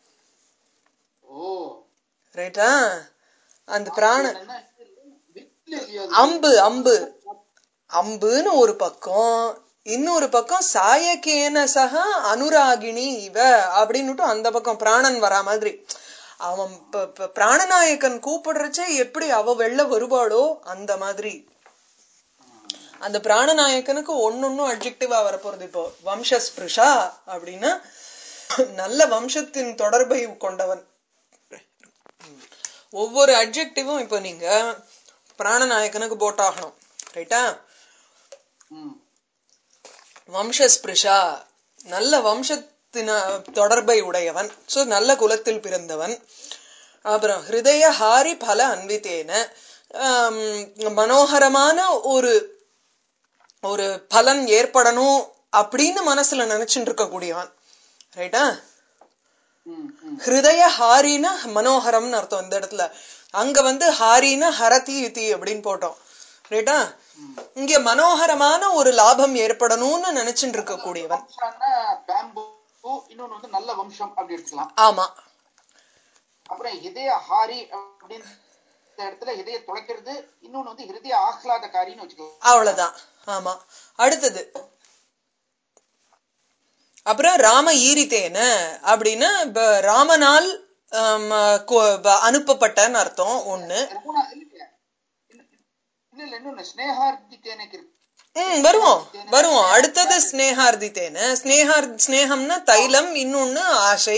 ஓ ரைட்டா அந்த பிராண என்னன்னா வில்லு இல்லையோ அது? அம்பு அம்பு அம்புன்னு ஒரு பக்கம் இன்னொரு பக்கம் சாயகேன சக அனுராகிணி இவ அப்படின்னுட்டு அந்த பக்கம் பிராணன் வரா மாதிரி அவன் ப- ப- பிராணநாயகன் கூப்பிடுறச்சே எப்படி அவ வெளில வருவாளோ அந்த மாதிரி அந்த பிராணநாயகனுக்கு ஒன்னொன்னும் அட்ஜெக்டிவா வரப்போறது இப்போ வம்சஸ்பிருஷா அப்படின்னா நல்ல வம்சத்தின் தொடர்பை கொண்டவன் ஒவ்வொரு அட்ஜெக்டிவும் இப்போ நீங்க பிராணநாயகனுக்கு போட்டாகணும் ரைட்டா ம், வம்சஸ்பிருஷா நல்ல வம்சத்தின தொடர்பை உடையவன் சோ நல்ல குலத்தில் பிறந்தவன் அப்புறம் ஹிருதய ஹாரி பல அன்வித்தேன ஆம், மனோகரமான ஒரு ஒரு பலன் ஏற்படணும் அப்படின்னு மனசுல நினைச்சுட்டு இருக்கக்கூடியவன் ரைட்டா ம் ம் ஹிருதய ஹாரின மனோகரம்னு அர்த்தம் இந்த இடத்துல அங்க வந்து ஹாரின ஹரதி யுதி அப்படின்னு போட்டோம் ரைட்டா இங்க மனோகரமான ஒரு லாபம் ஏற்படணும்னு நினைச்சுட்டு இருக்கக்கூடியவன் வம்சம்னா பேம்பு இன்னொன்னு வந்து நல்ல வம்சம் அப்படி எடுத்துக்கலாம் ஆமா அப்புறம் இதய ஹாரி அப்படின்னு இந்த இடத்துல இதய துளைக்கிறது இன்னொன்னு வந்து ஹிருதய ஆஹ்லாதக்காரின்னு வச்சுக்கலாம் அவ்வளவுதான் ஆமா அடுத்தது அப்புறம் ராம ஈரித்தேன அப்படின்னா ப- ராமனால் ஆம், கு- ப- அனுப்பப்பட்டன்னு அர்த்தம் ஒண்ணு மூணா- இல்ல இல்ல இல்ல இன்னொன்னு ஸ்னேகார்த்திகேனக்கு இருக்கு ம் வருவோம் வருவோம் அடுத்தது ஸ்னேகார்த்தித்தேன ஸ்னேகார் ஸ்னேகம்னா தைலம் இன்னொன்னு ஆசை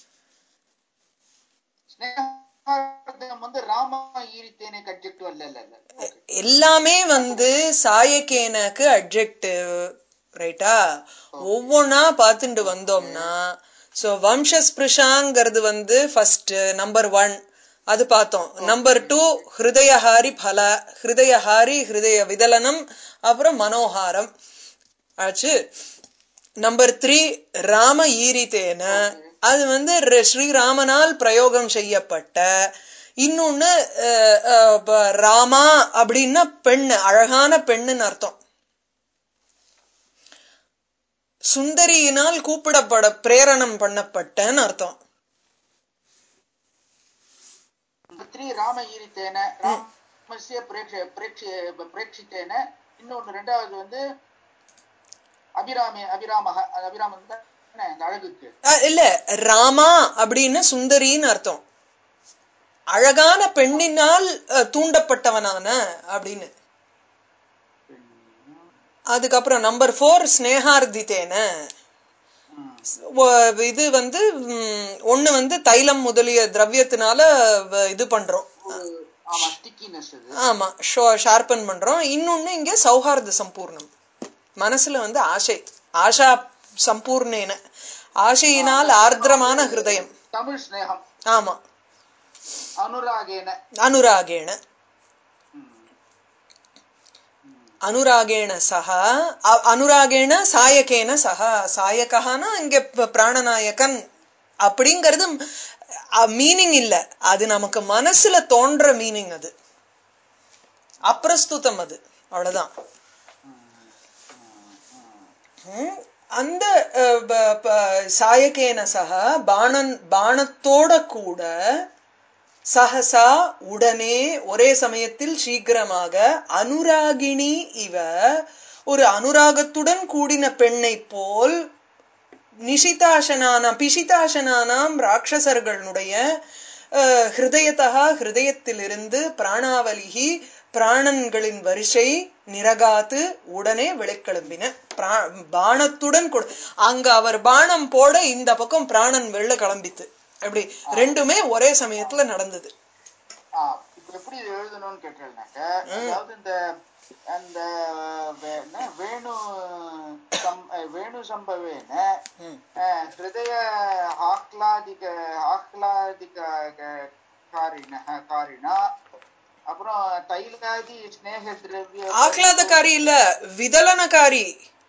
ஸ்னேகார்த்தம் வந்து ராம ஈரித்தேனே கட்ஜெக்டிவ் அல்ல இல்ல இல்ல Okay. எல்லாமே வந்து சாயக்கேனக்கு அட்ஜெக்டிவ் ரைட்டா ஒவ்வொன்னா பார்த்துட்டு வந்தோம்னா சோ வம்சஸ்பிருஷாங்கிறது வந்து ஃபர்ஸ்ட் நம்பர் ஒன் அது பார்த்தோம் நம்பர் டூ ஹிருதயஹாரி பல ஹிருதயஹாரி ஹிருதய விதலனம் அப்புறம் மனோகாரம் ஆச்சு நம்பர் த்ரீ ராம ஈரித்தேன அது வந்து ர- ஸ்ரீராமனால் பிரயோகம் செய்யப்பட்ட இன்னொன்னு அஹ், அஹ், ப- ராமா அப்படின்னா பெண்ணு அழகான பெண்ணுன்னு அர்த்தம் சுந்தரியினால் கூப்பிடப்பட பிரேரணம் பண்ணப்பட்டன்னு அர்த்தம் த்ரீ ராம ஈரித்தேன ராமஸ்ய பிரேக்ஷ பிரேக்ஷ பிரேட்சித்தேன இன்னொன்னு ரெண்டாவது வந்து அபிராமி அபிராமக அது அபிராமன் தான் அந்த அழகுக்கு அஹ், இல்ல ராமா அப்படின்னு சுந்தரின்னு அர்த்தம் அழகான பெண்ணினால் அஹ், தூண்டப்பட்டவனான அப்படின்னு அதுக்கப்புறம் நம்பர் ஃபோர் ஸ்னேகார்த்தித்தேன ம். ஒ- இது வந்து ம், ஒண்ணு வந்து தைலம் முதலிய திரவியத்தினால வ- இது பண்றோம் ஒரு ஆமா ஸ்டிக்கினஸ் இது ஆமா ஷார்பன் பண்றோம் இன்னொன்னு இங்க சௌஹார்த சம்பூர்ணம் மனசுல வந்து ஆசை ஆஷா சம்பூர்ணேன ஆசையினால் ஆர்திரமான ஹிருதயம் தமிழ் ஸ்னேகம் ஆமா அனுராகேன அனுராகேண ம். அனுராகேண சக அ- அனுராகேண சாயகேன சக சாயகனா இங்க ப- பிராணநாயகன் அப்படிங்கிறது மீனிங் இல்ல அது நமக்கு மனசுல தோன்ற மீனிங் அது அப்பிரஸ்துதம் அது அவ்வளவுதான் ம், அந்த அஹ், ப- ப- சாயகேன சக பாணன் பாணத்தோட கூட சஹசா உடனே ஒரே சமயத்தில் சீக்கிரமாக அனுராகிணி இவ ஒரு அனுராகத்துடன் கூடின பெண்ணை போல் நிஷிதாசனான பிஷிதாசனானாம் ராட்சசர்களுடைய அஹ், ஹிருதயத்தகா ஹிருதயத்திலிருந்து பிராணாவலிகி பிராணன்களின் வரிசை நிரகாத்து உடனே வெளிக்கிளம்பின பிரா- பாணத்துடன் கூட அங்க அவர் பாணம் போட இந்த பக்கம் பிராணன் வெளில கிளம்பித்து அப்படி ரெண்டுமே ஒரே சமயத்துல நடந்தது ஆ, இப்ப எப்படி இது எழுதணும்னு கேட்டேன்னாக்க அதாவது இந்த அந்த வே- என்ன, வேணு சம்- வேணு சம்பவேன ம். அஹ், ஹிருதய ஆஹ்லாதிக ஆஹ்லாதிக க- காரிண காரிணா அப்புறம் தைலாதி ஸ்நேக திரவிய ஆஹ்லாதக்காரி இல்ல விதலனக்காரி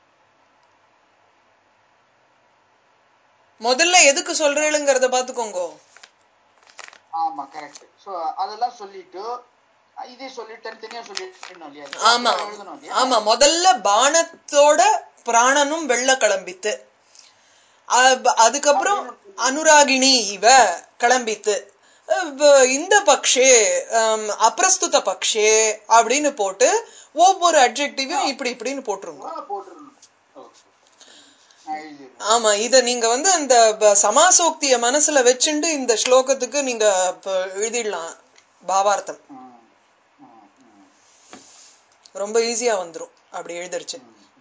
முதல்ல எதுக்கு சொல்றேளுங்கிறத பாத்துக்கோங்க ஆமா கரெக்ட் சோ அதெல்லாம் சொல்லிட்டு அஹ், இதே சொல்லிட்டு தனித்தனியா சொல்லிடணும் இல்லையா ஆமா எழுதணும் இல்லையா ஆமா முதல்ல பானத்தோட பிராணனும் வெள்ள கிளம்பித்து அ- அதுக்கப்புறம் அனுராகிணி இவ கிளம்பித்து அஹ் வ- இந்த பக்ஷே அம், அப்பிரஸ்துத பக்ஷே அப்படின்னு போட்டு ஒவ்வொரு அட்ஜெக்டிவையும் இப்படி இப்படின்னு போட்டுருங்க ஆ, போட்டுருணும் Okay. நான் எழுதிடுறேன் ஆமா இத நீங்க வந்து அந்த ப- சமாசோக்திய மனசுல வச்சுண்டு இந்த ஸ்லோகத்துக்கு நீங்க ப- எழுதிடலாம் பாவார்த்தம் ம், ம், ம். ரொம்ப ஈஸியா வந்துரும் அப்படி எழுதிருச்சு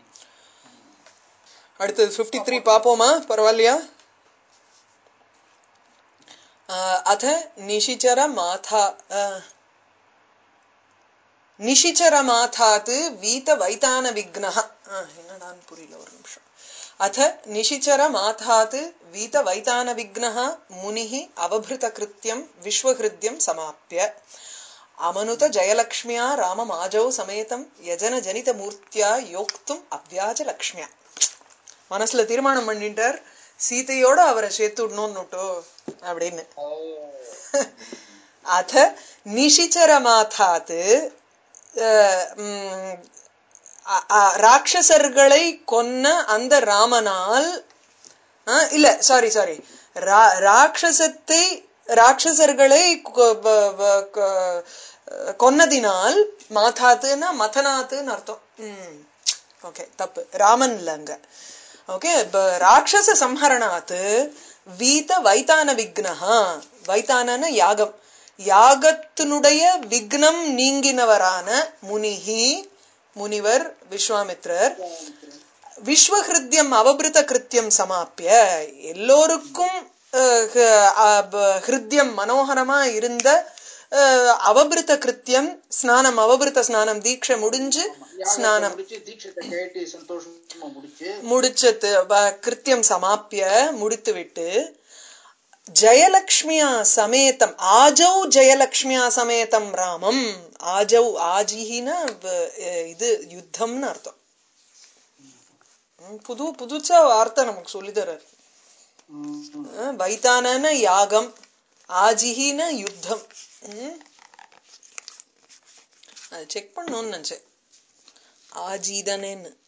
அடுத்தது 53 த்ரீ பாப்போமா பரவாயில்லையா ஆஹ், அத நிஷிச்சர மாதா ஆஹ், நிஷிச்சர மாதாத்து வீத வைத்தான விக்னஹ ஆஹ், என்னடான்னு புரியல ஒரு நிமிஷம் அத நிஷிச்சர மாதாத் வீத வைத்தான விக்னஹ முனிः அவபிருத கிருத்தியம் விஸ்வஹிருத்யம் சமாப்பிய அமனுத ஜெயலக்ஷ்மியா ராமமாஜௌ சமேதம் யஜன ஜனித மூர்த்தியா யோக்தும் அவ்யாஜ லக்ஷ்மியா மனசுல தீர்மானம் பண்ணிட்டார் சீதையோட அவரை சேர்த்து விடணும்னுட்டோ அப்படின்னு அத நிஷிச்சரமாதாத்து அஹ், உம், அ- அ- ராட்சசர்களை கொன்ன அந்த ராமனால் ஆ, இல்ல சாரி சாரி ராட்சசத்தை ராட்சசர்களை கொ- வ- வ- கொ- கொன்னதினால் மாதாத்துன்னா மதனாத்துன்னு அர்த்தம் ம் ஓகே தப்பு ராமன் இல்லங்க ஓகே ராட்சச சம்ஹரணாத்து வீத வைத்தான விக்னஹா வைத்தானன யாகம் யாகத்தினுடைய விக்னம் நீங்கினவரான முனிஹி முனிவர் விஸ்வாமித்ரர் விஸ்வஹிருத்யம் அவபிருத கிருத்தியம் சமாப்பிய எல்லோருக்கும் அஹ், ஹ- அப- ஹிருத்யம் மனோகரமா இருந்த அஹ், அவபிருத கிருத்தியம் ஸ்நானம் அவபிருத ஸ்நானம் தீட்சை முடிஞ்சு ஸ்நானம் முடிச்சு தீட்சத்தை கேட்டு சந்தோஷமா முடிச்சு முடிச்சது வ- கிருத்தியம் சமாப்பிய முடித்துவிட்டு ஜெயலக்ஷ்மியா சமேதம் ஆஜௌ ஜெயலக்ஷ்மியா சமேதம் ராமம் ஆஜௌ ஆஜிஹின வ- அஹ் இது யுத்தம்னு அர்த்தம் ம், புது புதுச்சா வார்த்தை நமக்கு சொல்லித்தரார் ம், வைத்தானன யாகம் ஆஜிஹின யுத்தம் ம். அது செக் பண்ணணும்னு நினைச்சேன் ஆஜீதனேன்னு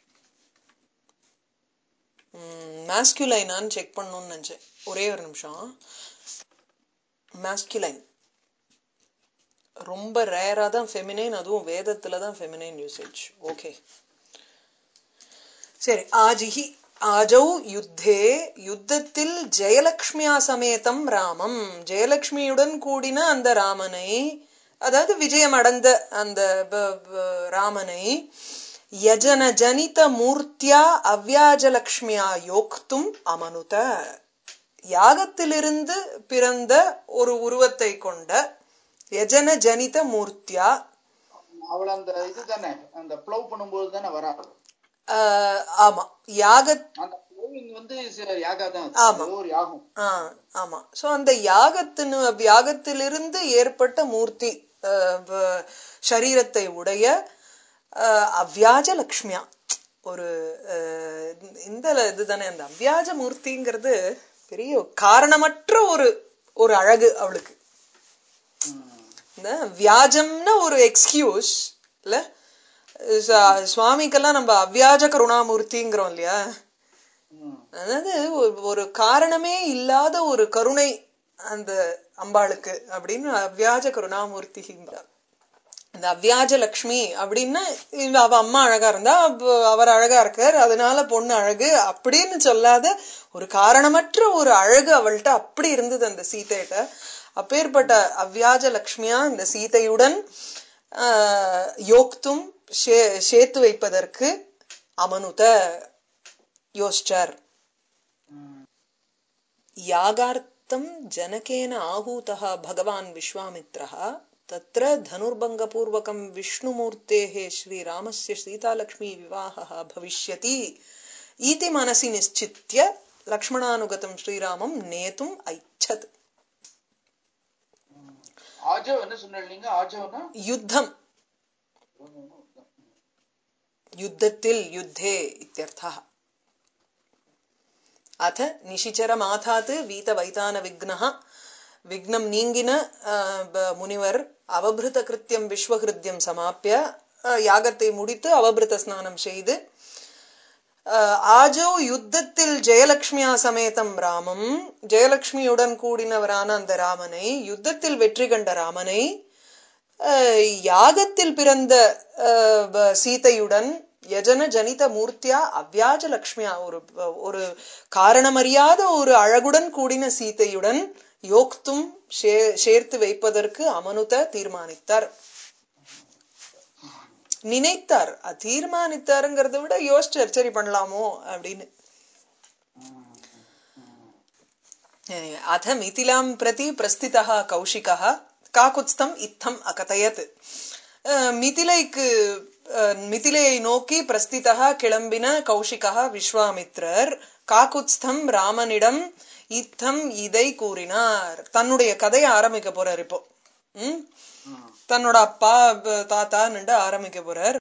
மாஸ்குலைனான்னு செக் பண்ணணும்னு நினைச்சேன் ஒரே ஒரு நிமிஷம் மாஸ்குலைன் ரொம்ப ரேரா தான் ஃபெமினைன் அதுவும் வேதத்துல தான் ஃபெமினைன் யூசேஜ் ஓகே சரி ஆஜிஹி ஆஜௌ யுத்தே யுத்தத்தில் ஜெயலக்ஷ்மியா சமேதம் ராமம் ஜெயலக்ஷ்மியுடன் கூடின அந்த ராமனை அதாவது விஜயம் அடைந்த அந்த ப- ப- ராமனை யஜன ஜனித மூர்த்தியா அவ்யாஜலக்ஷ்மியா யோக்தும் அமனுத யாகத்திலிருந்து பிறந்த ஒரு உருவத்தை கொண்ட யஜன ஜனித மூர்த்தியா அவள அந்த இது தானே அந்த ப்ளவ் பண்ணும்போது தானே வரா ஆஹ், ஆமா யாக அந்த ப்ளவிங் வந்து சில யாகா தான் அது. ஆமா. ஏதோ ஒரு யாகம் ஆ, ஆமா சோ அந்த யாகத்தின் யாகத்திலிருந்து ஏற்பட்ட மூர்த்தி அஹ், வ- சரீரத்தை உடைய அஹ், அவ்யாஜ லக்ஷ்மியா ஒரு அஹ், இந்த இதுதானே அந்த அவ்யாஜ மூர்த்திங்கிறது பெரிய காரணமற்ற ஒரு ஒரு அழகு அவளுக்கு ம். இந்த வியாஜம்னா ஒரு எக்ஸ்கியூஸ் இல்ல ச- சுவாமிக்கெல்லாம் நம்ம அவ்யாஜ கருணாமூர்த்திங்கிறோம் இல்லையா ம். அதாவது ஒரு- ஒரு காரணமே இல்லாத ஒரு கருணை அந்த அம்பாளுக்கு அப்படின்னு அவ்யாஜ கருணாமூர்த்தி இந்த அவ்யாஜ லக்ஷ்மி அப்படின்னா இந்த அவ அம்மா அழகா இருந்தா அப்ப அவர் அழகா இருக்கார் அதனால பொண்ணு அழகு அப்படின்னு சொல்லாத ஒரு காரணமற்ற ஒரு அழகு அவள்கிட்ட அப்படி இருந்தது அந்த சீதையிட்ட அப்பேற்பட்ட அவ்யாஜ லக்ஷ்மியா இந்த சீதையுடன் ஆஹ், யோக்தும் சே- சேர்த்து வைப்பதற்கு அமனுத யோசிச்சார் ம். यागार्थं जनकेन आहूतः भगवान् विश्वामित्रः तत्र धनुर्भङ्गपूर्वकं विष्णुमूर्तेः श्रीरामस्य सीतालक्ष्मीविवाहः भविष्यति इति मनसि निश्चित्य लक्ष्मणानुगतं श्रीरामं नेतुम् ऐच्छत् ஆஜவ் என்ன சொன்னீங்க ஆஜவ்னா युद्धं युद्धத்தில் युद्धे इत्यर्थः अथ निशिचरमाथात् वीतवैतानविघ्नः விக்னம் நீங்கின அஹ், ப- முனிவர் அவபிருத கிருத்தியம் விஸ்வகிருத்தியம் சமாப்பிய அஹ், யாகத்தை முடித்து அவபிருத ஸ்நானம் செய்து அஹ், ஆஜோ யுத்தத்தில் ஜெயலக்ஷ்மியா சமேதம் ராமம் ஜெயலக்ஷ்மியுடன் கூடினவரான அந்த ராமனை யுத்தத்தில் வெற்றி கண்ட ராமனை அஹ், யாகத்தில் பிறந்த அஹ், ப- சீதையுடன் யஜன ஜனித மூர்த்தியா அவ்யாஜ லக்ஷ்மியா ஒரு ஒரு காரணமறியாத ஒரு அழகுடன் கூடின சீதையுடன் யோக்தும் சே- சேர்த்து வைப்பதற்கு அமனுத தீர்மானித்தார் நினைத்தார் அஹ் தீர்மானித்தாருங்கிறத விட யோசிச்சார் சரி பண்ணலாமோ அப்படின்னு अथ मिथिलां प्रति प्रस्थितः कौशिकः काकुत्स्थम् इत्थम् अकथयत् அஹ் மிதிலைக்கு அஹ் மிதிலையை நோக்கி பிரஸ்திதா கிளம்பின கௌஷிகா விஸ்வாமித்ரர் காக்குத்ஸ்தம் ராமனிடம் இத்தம் இதை கூறினார் தன்னுடைய கதையை ஆரம்பிக்க போறார் இப்போ ம்? ம். தன்னோட அப்பா ப- தாத்தா நின்று ஆரம்பிக்க போறார்